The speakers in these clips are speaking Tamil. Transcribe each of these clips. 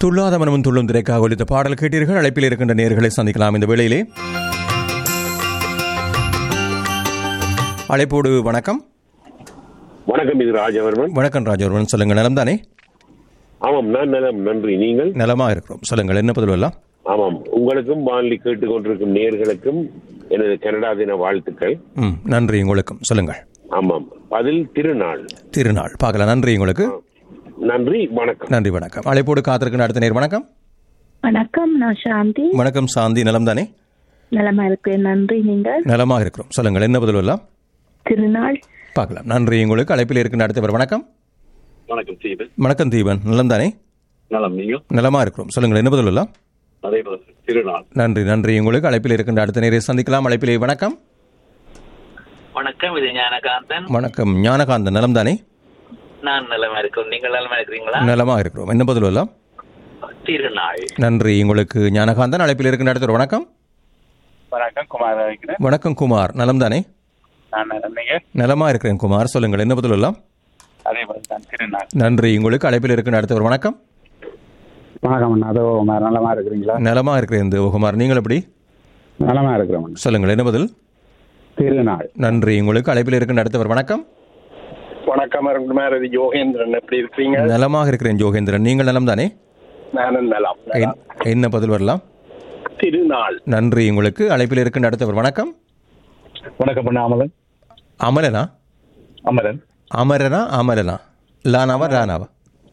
துள்ளாத மனமும் துள்ளும் திரைக்காக ஒலித்த பாடல் கேட்டீர்கள் அழைப்பில் இருக்கின்ற நேர்களை சந்திக்கலாம் இந்த வேளையிலே அழைப்போடு வணக்கம் வணக்கம் இது ராஜவர்மன் வணக்கம் ராஜவர்மன் சொல்லுங்கள் நலம் தானே ஆமாம் நான் நலம் நன்றி நீங்கள் நலமாக இருக்கிறோம் சொல்லுங்கள் என்ன பதில் எல்லாம் ஆமாம் உங்களுக்கும் வானொலி கேட்டுக்கொண்டிருக்கும் நேர்களுக்கும் எனது கனடா தின வாழ்த்துக்கள் ம் நன்றி உங்களுக்கும் சொல்லுங்கள் ஆமாம் பதில் திருநாள் திருநாள் பார்க்கலாம் நன்றி உங்களுக்கு நன்றி வணக்கம் நன்றி வணக்கம் அழைப்போடு காத்திருக்கின்ற அடுத்த நேர் வணக்கம் வணக்கம் நான் சாந்தி வணக்கம் சாந்தி நலம் தானே நலமா இருக்கிறேன் நன்றி நீங்கள் நலமாக இருக்கிறோம் சொல்லுங்கள் என்ன பதில் எல்லாம் திருநாள் பார்க்கலாம் நன்றி உங்களுக்கு அழைப்பில் இருக்கின்ற அடுத்தவர் வணக்கம் வணக்கம் தீபன் வணக்கம் தீபன் நலம் தானே நலம் நீங்கள் நலமாக இருக்கிறோம் சொல்லுங்கள் என்ன பதில் எல்லாம் அதே போல திருநாள் நன்றி நன்றி உங்களுக்கு அழைப்பில் இருக்கின்ற அடுத்த நேரை சந்திக்கலாம் அழைப்பிலே வணக்கம் வணக்கம் இது ஞானகாந்தன் வணக்கம் ஞானகாந்தன் நலம் தானே நான் நலமா இருக்கோம் நீங்கள் நலமா இருக்கிறீங்களா நலமாக இருக்கிறோம் என்ன பதில் எல்லாம் திருநாள் நன்றி உங்களுக்கு ஞானகாந்தன் அழைப்பில் இருக்கின்ற அடுத்த வணக்கம் வணக்கம் குமார் வைக்கிறேன் வணக்கம் குமார் நலம் தானே நான் நினைங்க நலமா இருக்கிறேன் குமார் சொல்லுங்கள் என்ன பதில் எல்லாம் அதே போல தான் திருநாள் நன்றி உங்களுக்கு அழைப்பில் இருக்கின்ற அடுத்தவர் வணக்கம் வணக்கம் அண்ணா அதோ குமார் நலமா இருக்கிறீங்களா நலமா இருக்கிறேன் இந்த குமார் நீங்கள் எப்படி நலமா இருக்கிறோம் அண்ணா. சொல்லுங்கள் என்ன பதில் திருநாள் நன்றி உங்களுக்கு அழைப்பில் இருக்கின்ற அடுத்தவர் வணக்கம் வணக்கம் அருண்குமார் இது யோகேந்திரன் எப்படி இருக்கீங்க நலமாக இருக்கிறேன் ஜோகேந்திரன் நீங்கள் நலம் தானே நானும் நலம் என்- என்ன பதில் வரலாம் திருநாள் நன்றி உங்களுக்கு அழைப்பில் இருக்கின்ற அடுத்தவர் வணக்கம் வணக்கம் அண்ணா அமலன் அமலனா அமலன் அமரனா அமலனா லானாவா ரானாவா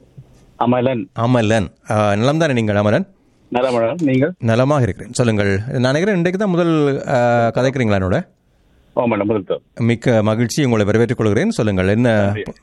அமலன் அமலன் ஆ, நலம் தானே நீங்கள் அமலன் நலமலன் நீங்கள் நலமாக இருக்கிறேன் சொல்லுங்கள் நான் நினைக்கிறேன் இன்றைக்கு தான் முதல் ஆ, கதைக்கிறீங்களா என்னோட ஓமன் முதல் தோர் மிக்க மகிழ்ச்சி உங்களை வரவேற்றுக் கொள்கிறேன் சொல்லுங்கள் என்ன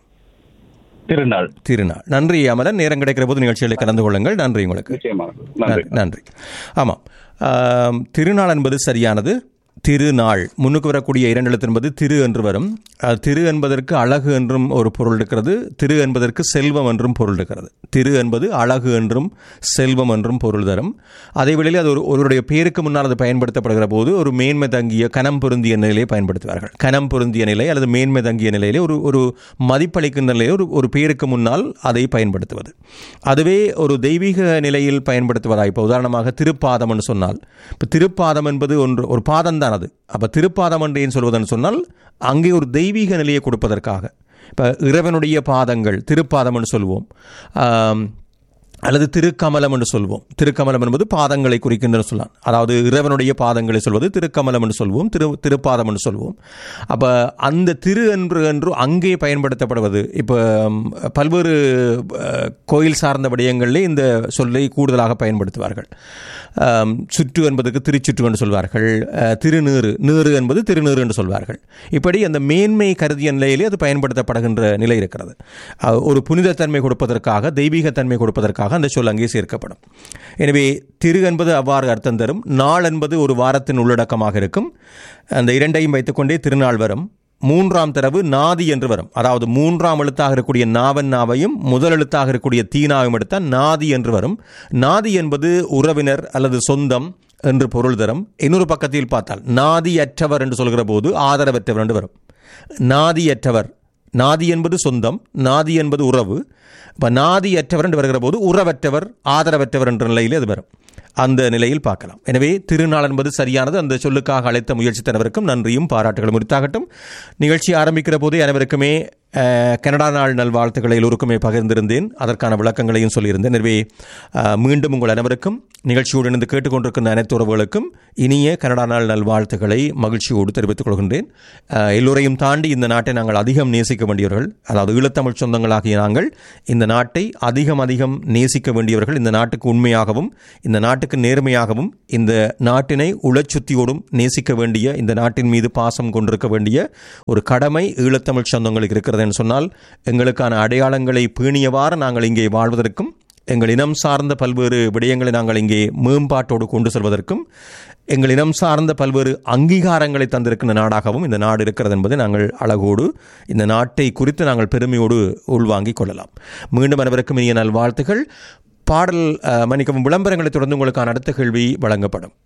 திருநாள் திருநாள் நன்றி அமலன் நேரம் கிடைக்கிற போது நிகழ்ச்சிகளில் கலந்து கொள்ளுங்கள் நன்றி உங்களுக்கு நிச்சயமாக நன்றி நன்றி நன்றி ஆமாம் ஆம், திருநாள் என்பது சரியானது திருநாள் முன்னுக்கு வரக்கூடிய இரண்டு எழுத்து என்பது திரு என்று வரும் அது திரு என்பதற்கு அழகு என்றும் ஒரு பொருள் இருக்கிறது திரு என்பதற்கு செல்வம் என்றும் பொருள் இருக்கிறது திரு என்பது அழகு என்றும் செல்வம் என்றும் பொருள் தரும் அதே வேளையில் அது ஒரு ஒருவருடைய பேருக்கு முன்னால் அது பயன்படுத்தப்படுகிற போது ஒரு மேன்மை தங்கிய கனம் பொருந்திய நிலையை பயன்படுத்துவார்கள் கனம் பொருந்திய நிலை அல்லது மேன்மை தங்கிய நிலையிலே ஒரு ஒரு மதிப்பளிக்கின்ற நிலையை ஒரு ஒரு பேருக்கு முன்னால் அதை பயன்படுத்துவது அதுவே ஒரு தெய்வீக நிலையில் பயன்படுத்துவதா இப்போ உதாரணமாக திருப்பாதம்னு சொன்னால் இப்போ திருப்பாதம் என்பது ஒன்று ஒரு பாதம் தான் அது அப்போ திருப்பாதம் என்று ஏன் சொல்வதுன்னு சொன்னால் அங்கே ஒரு தெய்வீக நிலையை கொடுப்பதற்காக இப்போ இறைவனுடைய பாதங்கள் திருப்பாதம்னு சொல்வோம் ஆம், அல்லது திருக்கமலம் என்று சொல்வோம் திருக்கமலம் என்பது பாதங்களை குறிக்கின்ற சொல்லலாம் அதாவது இறைவனுடைய பாதங்களை சொல்வது திருக்கமலம் என்று சொல்வோம் திரு திருப்பாதம் என்று சொல்வோம் அப்போ அந்த திரு என்று என்று அங்கே பயன்படுத்தப்படுவது இப்போ ம், பல்வேறு அஹ், கோயில் சார்ந்த விடயங்களிலே இந்த சொல்லை கூடுதலாக பயன்படுத்துவார்கள் ஆம், சுற்று என்பதுக்கு திருச்சுற்று என்று சொல்வார்கள் அஹ், திருநீறு நீறு என்பது திருநீறு என்று சொல்வார்கள் இப்படி அந்த மேன்மை கருதிய நிலையிலே அது பயன்படுத்தப்படுகின்ற நிலை இருக்கிறது அஹ், ஒரு புனிதத்தன்மை கொடுப்பதற்காக தெய்வீகத்தன்மை கொடுப்பதற்காக அந்த சொல் அங்கே சேர்க்கப்படும் எனவே திரு என்பது அவ்வாறு அர்த்தம் தரும் நாள் என்பது ஒரு வாரத்தின் உள்ளடக்கமாக இருக்கும் அந்த இரண்டையும் வைத்துக்கொண்டே திருநாள் வரும் மூன்றாம் தரவு நாதி என்று வரும் அதாவது மூன்றாம் எழுத்தாக இருக்கக்கூடிய நாவன் நாவையும் முதல் எழுத்தாக இருக்கக்கூடிய தீனாவையும் எடுத்தால் நாதி என்று வரும் நாதி என்பது உறவினர் அல்லது சொந்தம் என்று பொருள் தரும் இன்னொரு பக்கத்தில் பார்த்தால் நாதியற்றவர் என்று சொல்கிற போது ஆதரவற்றவர் என்று வரும் நாதியற்றவர் நாதி என்பது சொந்தம் நாதி என்பது உறவு இப்போ நாதியற்றவர் என்று வருகிற போது உறவற்றவர் ஆதரவற்றவர் என்ற நிலையில் அது வரும் அந்த நிலையில் பார்க்கலாம் எனவே திருநாள் என்பது சரியானது அந்த சொல்லுக்காக அழைத்த முயற்சி தரவருக்கும் நன்றியும் பாராட்டுகளும் உரித்தாகட்டும் நிகழ்ச்சி ஆரம்பிக்கிற போதே அனைவருக்குமே அஹ், கனடா நாள் நல்வாழ்த்துக்களை எல்லோருக்குமே பகிர்ந்திருந்தேன் அதற்கான விளக்கங்களையும் சொல்லியிருந்தேன் எனவே அஹ், மீண்டும் உங்கள் அனைவருக்கும் நிகழ்ச்சியோடு இணைந்து கேட்டுக்கொண்டிருக்கின்ற அனைத்து உறவுகளுக்கும் இனிய கனடா நாள் நல்வாழ்த்துக்களை மகிழ்ச்சியோடு தெரிவித்துக் கொள்கின்றேன் அஹ், எல்லோரையும் தாண்டி இந்த நாட்டை நாங்கள் அதிகம் நேசிக்க வேண்டியவர்கள் அதாவது ஈழத்தமிழ் சொந்தங்களாகிய நாங்கள் இந்த நாட்டை அதிகம் அதிகம் நேசிக்க வேண்டியவர்கள் இந்த நாட்டுக்கு உண்மையாகவும் இந்த நாட்டுக்கு நேர்மையாகவும் இந்த நாட்டினை உளச்சுத்தியோடும் நேசிக்க வேண்டிய இந்த நாட்டின் மீது பாசம் கொண்டிருக்க வேண்டிய ஒரு கடமை ஈழத்தமிழ் சொந்தங்களுக்கு இருக்கிறதுன்னு சொன்னால் எங்களுக்கான அடையாளங்களை பேணியவாறு நாங்கள் இங்கே வாழ்வதற்கும் எங்கள் இனம் சார்ந்த பல்வேறு விடயங்களை நாங்கள் இங்கே மேம்பாட்டோடு கொண்டு செல்வதற்கும் எங்கள் இனம் சார்ந்த பல்வேறு அங்கீகாரங்களை தந்திருக்கின்ற நாடாகவும் இந்த நாடு இருக்கிறது என்பதை நாங்கள் அழகோடு இந்த நாட்டை குறித்து நாங்கள் பெருமையோடு உள்வாங்கிக் கொள்ளலாம் மீண்டும் அனைவருக்கும் இனிய நல்வாழ்த்துகள் பாடல் அஹ், மன்னிக்கவும் விளம்பரங்களை தொடர்ந்து உங்களுக்கான அடுத்த கேள்வி வழங்கப்படும்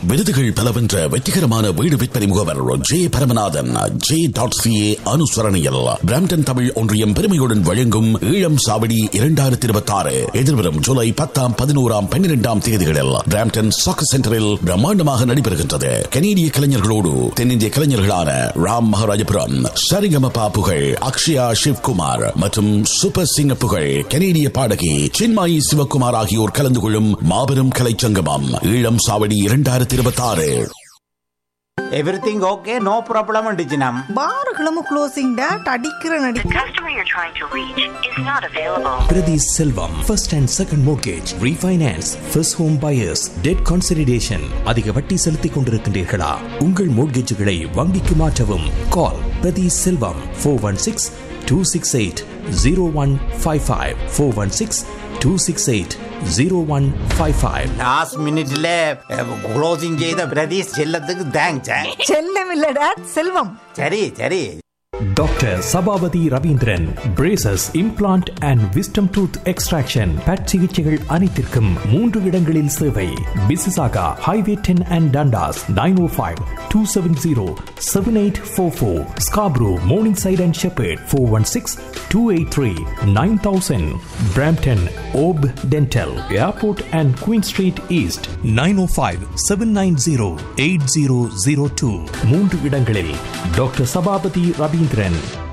விருதுகள் பல வென்ற வெற்றிகரமான வீடு விற்பனை முகவர் J Paramanathan J dot CA அனுசரணையில் பிராம்டன் தமிழ் ஒன்றியம் பெருமையுடன் வழங்கும் ஈழம் சாவடி இரண்டாயிரத்தி இருபத்தி ஆறு எதிர்வரும் ஜூலை பத்தாம் பதினோராம் பன்னிரெண்டாம் தேதிகளில் பிராம்டன் சாக்கு சென்டரில் பிரம்மாண்டமாக நடைபெறுகின்றது கனேடிய கலைஞர்களோடு தென்னிந்திய கலைஞர்களான ராம் மகாராஜபுரம் சரிகமபா புகழ் அக்ஷயா சிவ்குமார் மற்றும் சூப்பர் சிங்க புகழ் கனேடிய பாடகி சின்மாயி சிவகுமார் ஆகியோர் கலந்து கொள்ளும் மாபெரும் கலைச்சங்கமம் ஈழம் சாவடி இரண்டாயிரத்தி இருபத்தி ஆறு எவ்ரிதிங் ஓகே நோ ப்ராப்ளம் அண்டிச்சினம் பார்களும் க்ளோசிங் டேட் அடிக்கிற நடி Priti Selvam, first and second mortgage, refinance, first home buyers, debt consolidation. அதிக வட்டி செலுத்திக் கொண்டிருக்கின்றீர்களா உங்கள் மோட்கேஜுகளை வங்கிக்கு மாற்றவும் call Prathi Selvam four one six two six eight zero one five five four one six two six eight zero one five five last மினிட்ல க்ளோசிங் செய்த பிரதீஷ் செல்லத்துக்கு தேங்க்ஸ் செல்லம் இல்ல டேட் செல்வம் சரி சரி doctor Sabapathy Ravindran braces implant and wisdom tooth extraction but சிகிச்சைகள் அனைத்திற்கும் மூன்று இடங்களில் சேவை Mississauga highway ten and Dundas nine O five two seven zero seven eight four four Scarborough Morningside and Sheppard four one six two eight three nine thousand Brampton op dental airport and Queen Street East nine O five seven nine zero eight zero zero two மூன்று இடங்களில் டாக்டர் சபாபதி ரவீந்திரன்